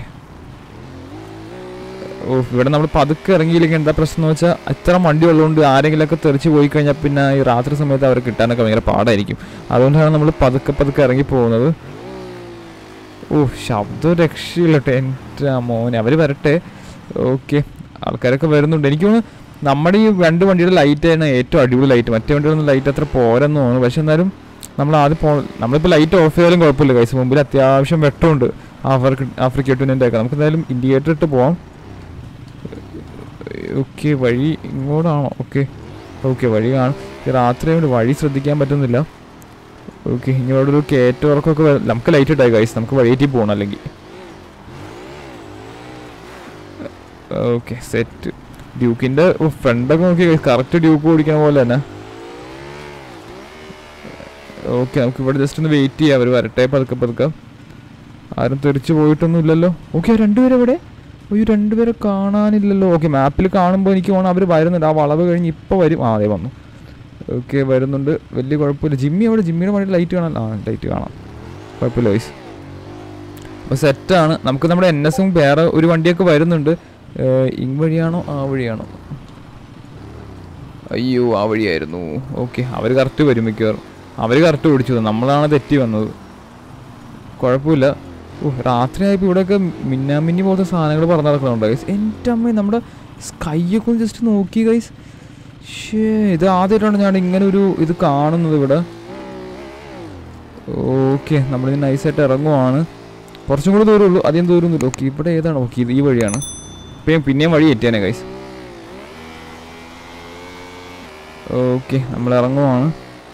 ഓ ഇവിടെ നമ്മൾ പതുക്കെ ഇറങ്ങിയില്ലെങ്കിൽ എന്താ പ്രശ്നം എന്ന് വെച്ചാൽ അത്ര വണ്ടി ഉള്ളതുകൊണ്ട് ആരെങ്കിലുമൊക്കെ തെറിച്ച് പോയി കഴിഞ്ഞാൽ പിന്നെ ഈ രാത്രി സമയത്ത് അവരെ കിട്ടാനൊക്കെ ഭയങ്കര പാടായിരിക്കും അതുകൊണ്ടാണ് നമ്മൾ പതുക്കെ പതുക്കെ ഇറങ്ങി പോകുന്നത് ഓ ശബ്ദം രക്ഷയില്ലട്ടെ എൻ്റെ മോനെ അവർ വരട്ടെ ഓക്കെ ആൾക്കാരൊക്കെ വരുന്നുണ്ട് എനിക്ക് തോന്നുന്നു നമ്മുടെ ഈ രണ്ട് വണ്ടിയുടെ ലൈറ്റാണ് ഏറ്റവും അടിപൊളി ലൈറ്റ് മറ്റേ വണ്ടികളൊന്നും ലൈറ്റ് അത്ര പോരെന്ന് തോന്നുന്നു പക്ഷെ എന്നാലും നമ്മൾ ആദ്യം പോ നമ്മളിപ്പോൾ ലൈറ്റ് ഓഫ് ചെയ്താലും കുഴപ്പമില്ല കൈസ് മുമ്പിൽ അത്യാവശ്യം വെട്ടമുണ്ട് ആഫ്രിക്ക ആഫ്രിക്ക ടൂനിൻ്റെ ഒക്കെ നമുക്ക് എന്തായാലും ഇൻഡിക്കേറ്റർ ഇട്ട് പോവാം ഓക്കെ വഴി ഇങ്ങോട്ടാണോ ഓക്കെ ഓക്കെ വഴി കാണും ഈ രാത്രി ആയതുകൊണ്ട് വഴി ശ്രദ്ധിക്കാൻ പറ്റുന്നില്ല ഓക്കെ ഇനി ഇവിടെ ഒരു കയറ്റവർക്കൊക്കെ വര- നമുക്ക് ലൈറ്റ് ഇട്ടായി കൈസ് നമുക്ക് വഴിയേറ്റി പോകണം അല്ലെങ്കിൽ ഓക്കെ സെറ്റ് ഡ്യൂക്കിൻ്റെ ഫ്രണ്ടൊക്കെ നോക്കി കറക്റ്റ് ഡ്യൂക്ക് ഓടിക്കണ പോലെ തന്നെ ഓക്കെ നമുക്ക് ഇവിടെ ജസ്റ്റ് ഒന്ന് വെയിറ്റ് ചെയ്യാം അവർ വരട്ടെ പതുക്കെ പതുക്കെ ആരും തെറിച്ച് പോയിട്ടൊന്നും ഇല്ലല്ലോ ഓക്കെ രണ്ടുപേരും എവിടെ അയ്യോ രണ്ടുപേരെ കാണാനില്ലല്ലോ ഓക്കെ മാപ്പിൽ കാണുമ്പോൾ എനിക്ക് തോന്നുന്നു അവർ വരുന്നുണ്ട് ആ വളവ് കഴിഞ്ഞ് ഇപ്പോൾ വരും ആ അതെ വന്നു ഓക്കെ വരുന്നുണ്ട് വലിയ കുഴപ്പമില്ല ജിമ്മി അവിടെ ജിമ്മിയുടെ വണ്ടി ലൈറ്റ് കാണാൻ ആ ലൈറ്റ് കാണാം കുഴപ്പമില്ല വോയിസ് അപ്പോൾ സെറ്റാണ് നമുക്ക് നമ്മുടെ എൻ എസും വേറെ ഒരു വണ്ടിയൊക്കെ വരുന്നുണ്ട് ഏഹ് ഇങ് വഴിയാണോ ആ വഴിയാണോ അയ്യോ ആ വഴിയായിരുന്നു ഓക്കെ അവർ കറക്റ്റ് വരും മിക്കവാറും അവർ കറക്റ്റ് ഓടിച്ചു നമ്മളാണ് തെറ്റി വന്നത് കുഴപ്പമില്ല ഓ രാത്രിയായപ്പോൾ ഇവിടെയൊക്കെ മിന്നാമിന്നി പോലത്തെ സാധനങ്ങൾ പറഞ്ഞു നടക്കുന്നുണ്ട് ഗൈസ് എൻ്റെ അമ്മ നമ്മുടെ സ്കൈയൊക്കെ ഒന്ന് ജസ്റ്റ് നോക്കി ഗൈസ് ഷേ ഇത് ആദ്യമായിട്ടാണ് ഞാൻ ഇങ്ങനെ ഒരു ഇത് കാണുന്നത് ഇവിടെ ഓക്കെ നമ്മളിത് നൈസായിട്ട് ഇറങ്ങുവാണ് കുറച്ചും കൂടി ദൂരമേ ഉള്ളൂ അധികം ദൂരമൊന്നുമില്ല ഓക്കെ ഇവിടെ ഏതാണ് ഓക്കെ ഇത് ഈ വഴിയാണ് ഇപ്പം പിന്നെയും വഴി എത്തിയാനേ ഗൈസ് ഓക്കെ നമ്മൾ ഇറങ്ങുവാണ്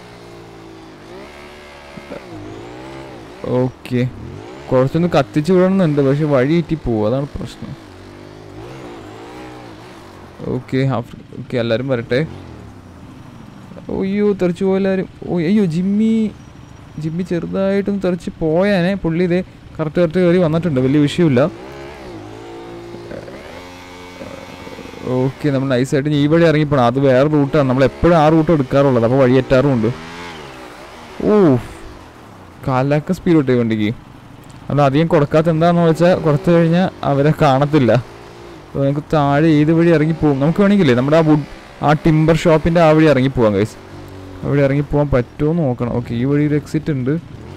ഓക്കെ കുറച്ചൊന്ന് കത്തിച്ച് വിടണമെന്നുണ്ട് പക്ഷെ വഴി ഇറ്റി പോവും അതാണ് പ്രശ്നം ഓക്കെ ഓക്കെ എല്ലാവരും വരട്ടെ അയ്യോ തെറിച്ച് പോയെല്ലാവരും ഓ അയ്യോ ജിമ്മി ജിമ്മി ചെറുതായിട്ടൊന്ന് തെറിച്ച് പോയാനെ പുള്ളി ഇതേ കറക്റ്റ് കറക്റ്റ് കയറി വന്നിട്ടുണ്ട് വലിയ വിഷയമില്ല ഓക്കെ നമ്മൾ നൈസായിട്ട് ഈ വഴി ഇറങ്ങിപ്പോണം അത് വേറെ റൂട്ടാണ് നമ്മൾ എപ്പോഴും ആ റൂട്ട് എടുക്കാറുള്ളത് അപ്പോൾ വഴി എറ്റാറുമുണ്ട് ഓ കാലാക്ക സ്പീഡ് കിട്ടിയ വണ്ടിക്ക് അത് അധികം കൊടുക്കാത്ത എന്താണെന്ന് വെച്ചാൽ കൊടുത്തു കഴിഞ്ഞാൽ അവരെ കാണത്തില്ല അപ്പോൾ നമുക്ക് താഴെ ഏത് വഴി ഇറങ്ങി പോകും നമുക്ക് വേണമെങ്കിലേ നമ്മുടെ ആ വുഡ് ആ ടിമ്പർ ഷോപ്പിൻ്റെ ആ വഴി ഇറങ്ങി പോവാം ഗൈസ് അവിടെ ഇറങ്ങി പോകാൻ പറ്റുമോ എന്ന് നോക്കണം ഓക്കെ ഈ വഴി ഒരു എക്സിറ്റ് ഉണ്ട്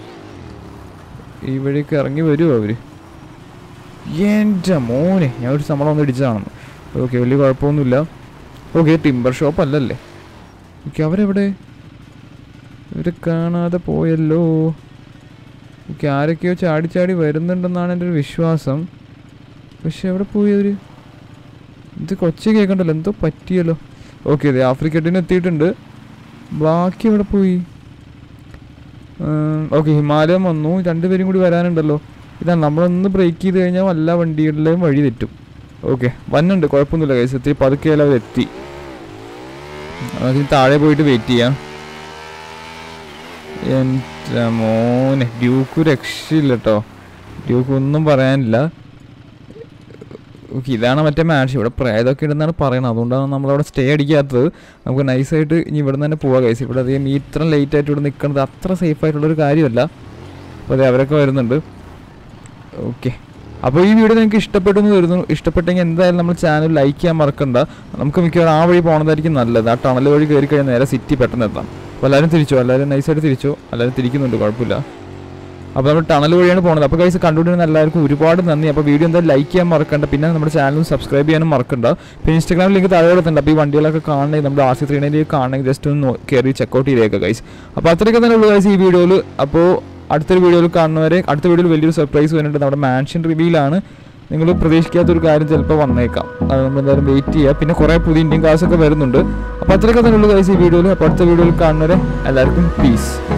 ഈ വഴിയൊക്കെ ഇറങ്ങി വരുമോ അവർ എൻ്റെ മോനെ ഞാൻ ഒരു ശമ്പളം ഒന്ന് ഇടിച്ചതാണെന്ന് ഓക്കെ വലിയ കുഴപ്പമൊന്നുമില്ല ഓക്കെ ടിമ്പർ ഷോപ്പ് അല്ലല്ലേ ഓക്കെ അവരെവിടെ ഇവരെ കാണാതെ പോയല്ലോ ഓക്കെ ആരൊക്കെയോ ചാടി ചാടി വരുന്നുണ്ടെന്നാണ് എൻ്റെ ഒരു വിശ്വാസം പക്ഷെ എവിടെ പോയി അവർ ഇത് കൊച്ചു കേൾക്കണ്ടല്ലോ എന്തോ പറ്റിയല്ലോ ഓക്കെ അതെ ആഫ്രിക്കട്ടിന് എത്തിയിട്ടുണ്ട് ബാക്കി എവിടെ പോയി ഓക്കെ ഹിമാലയം വന്നു രണ്ടുപേരും കൂടി വരാനുണ്ടല്ലോ ഇതാ നമ്മളൊന്ന് ബ്രേക്ക് ചെയ്ത് കഴിഞ്ഞാൽ എല്ലാ വണ്ടികളിലെയും വഴി തെറ്റും ഓക്കെ വന്നുണ്ട് കുഴപ്പമൊന്നുമില്ല കൈസ് എത്തി പതുക്കെ അവർ എത്തി നമുക്ക് ഇനി താഴെ പോയിട്ട് വെയിറ്റ് ചെയ്യാം എൻ്റെ മോനെ ഡ്യൂക്ക് രക്ഷയില്ല കേട്ടോ ഡ്യൂക്ക് ഒന്നും പറയാനില്ല ഓക്കെ ഇതാണ് മറ്റേ മാച്ച് ഇവിടെ പ്രേതമൊക്കെ ഇടുന്നാണ് പറയണത് അതുകൊണ്ടാണ് നമ്മളവിടെ സ്റ്റേ അടിക്കാത്തത് നമുക്ക് നൈസായിട്ട് ഇനി ഇവിടെ തന്നെ പോവാം കൈസ് ഇവിടെ അധികം ഈ ഇത്ര ലേറ്റ് ആയിട്ട് ഇവിടെ നിൽക്കുന്നത് അത്ര സേഫ് ആയിട്ടുള്ളൊരു കാര്യമല്ല അപ്പോൾ അതെ അവരൊക്കെ വരുന്നുണ്ട് ഓക്കെ അപ്പോൾ ഈ വീഡിയോ നിങ്ങൾക്ക് ഇഷ്ടപ്പെട്ടു എന്ന് വരുന്നു ഇഷ്ടപ്പെട്ടെങ്കിൽ എന്തായാലും നമ്മൾ ചാനൽ ലൈക്ക് ചെയ്യാൻ മറക്കണ്ട നമുക്ക് മിക്കവാറും ആ വഴി പോകുന്നതായിരിക്കും നല്ലത് ആ ടണൽ വഴി കയറി കഴിഞ്ഞാൽ നേരെ സിറ്റി പെട്ടെന്ന് എത്താം അപ്പോൾ എല്ലാവരും തിരിച്ചോ എല്ലാവരും നൈസായിട്ട് തിരിച്ചോ എല്ലാവരും തിരിക്കുന്നുണ്ട് കുഴപ്പമില്ല അപ്പോൾ നമ്മൾ ടണൽ വഴിയാണ് പോകുന്നത് അപ്പോൾ കൈസ് കണ്ടുകൊണ്ടിരുന്ന എല്ലാവർക്കും ഒരുപാട് നന്ദി അപ്പോൾ വീഡിയോ എന്തായാലും ലൈക്ക് ചെയ്യാൻ മറക്കണ്ട പിന്നെ നമ്മുടെ ചാനലും സബ്സ്ക്രൈബ് ചെയ്യാനും മറക്കണ്ട പിന്നെ ഇൻസ്റ്റാഗ്രാമിൽ ലിങ്ക് താഴെ കൊടുത്തിട്ടുണ്ട് അപ്പോൾ ഈ വണ്ടികളൊക്കെ കാണണമെങ്കിൽ നമ്മുടെ ആർ സി ത്രീ നയൻറ്റിലേക്ക് കാണണമെങ്കിൽ ജസ്റ്റ് ഒന്ന് നോ- കയറി ചെക്കൗട്ട് ചെയ്തേക്കുക ഗൈസ് അപ്പോൾ അത്രയൊക്കെ തന്നെ ഉള്ളൂ ഗൈസ് ഈ വീഡിയോയിൽ അപ്പോൾ അടുത്തൊരു വീഡിയോയിൽ കാണുന്നവരെ അടുത്ത വീഡിയോയിൽ വലിയൊരു സർപ്രൈസ് വരുന്നുണ്ട് നമ്മുടെ മാൻഷൻ റിവ്യൂലാണ് നിങ്ങൾ പ്രതീക്ഷിക്കാത്തൊരു കാര്യം ചിലപ്പോൾ വന്നേക്കാം അത് നമ്മൾ എന്തായാലും വെയിറ്റ് ചെയ്യുക പിന്നെ കുറേ പുതിയ ഇന്ത്യൻ കാർസ് ഒക്കെ വരുന്നുണ്ട് അപ്പോൾ അത്രയൊക്കെ തന്നെ ഉള്ളൂ ഗൈസ് ഈ വീഡിയോയിൽ അപ്പോൾ അടുത്ത വീഡിയോയിൽ കാണുന്നവരെ എല്ലാവർക്കും പീസ്